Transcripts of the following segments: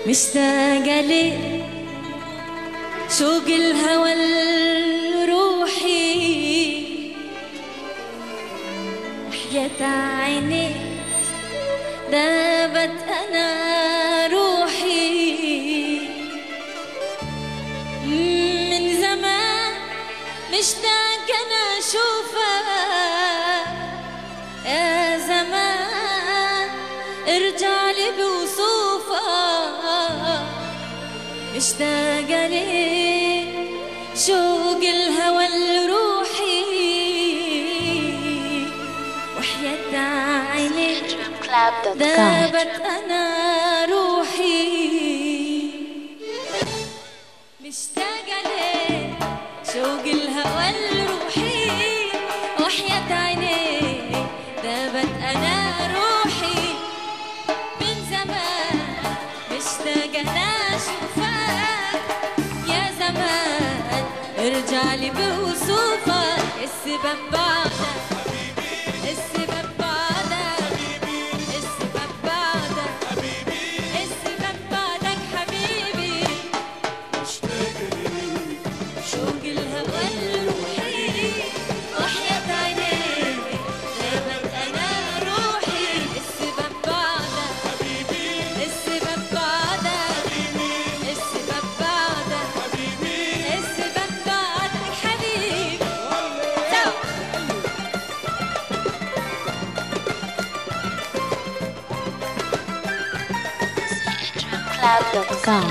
مشتاقة لي شوق الهوى لروحي وحياة عيني ذابت أنا روحي من زمان مشتاق أنا أشوفك يا زمان ارجع لي بوصوفك مشتاقة لي شوق الهوى لروحي وحياة عيني ذابت أنا روحي مشتاقة ليه شوق الهوى لروحي وحياة عيني ذابت أنا روحي من زمان مشتاقة أنا أشوفك يا زمان ارجع لي بوصوفك السبب بعدك السبب بعدك السبب بعدك السبب بعدك حبيبي شوق الهوى لروحي وحياة عينيك ذابت أنا روحي السبب بعدك السبب بعدك السبب بعدك السبب بعدك حبيبي سوا. Cloud.com.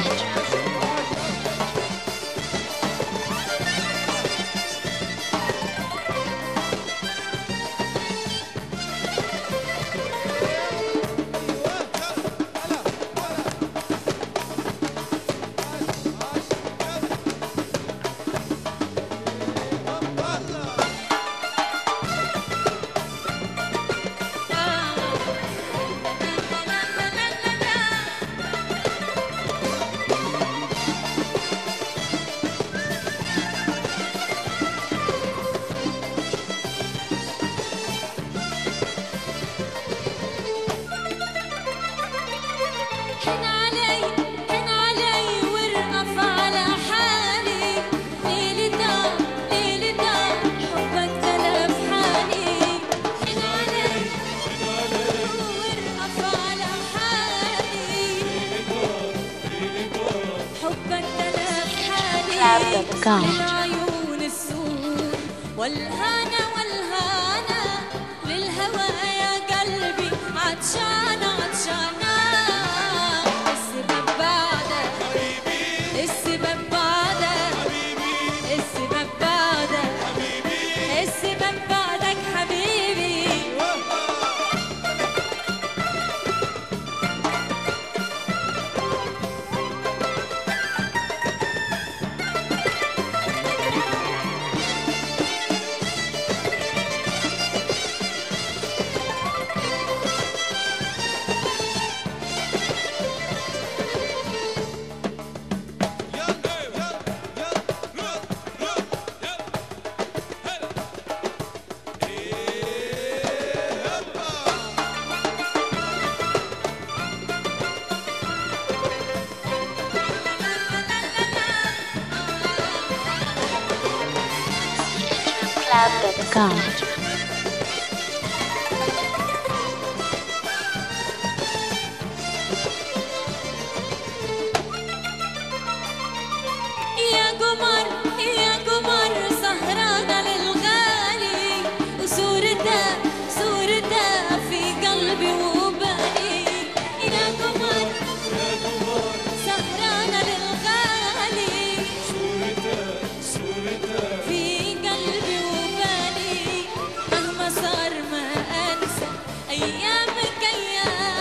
حن علي حن علي وارقف على حالي ليلي دا ليلي دا حبك تلف حالي حن علي وارقف على حالي حبك تلف حالي Cloud.com. للعيون السود والهنا والهنا للهوى يا قلبي عطشانة عطشانة السبب بعدك السبب بعدك السبب بعدك السبب بعدك حبيبي Cloud.com. يا قمر يا قمر سهرانة للغالي وصورته صورته في قلبي وبالي يا قمر سهرانة للغالي في قلبي وبالي مهما صار ما أنسى أيامك أيام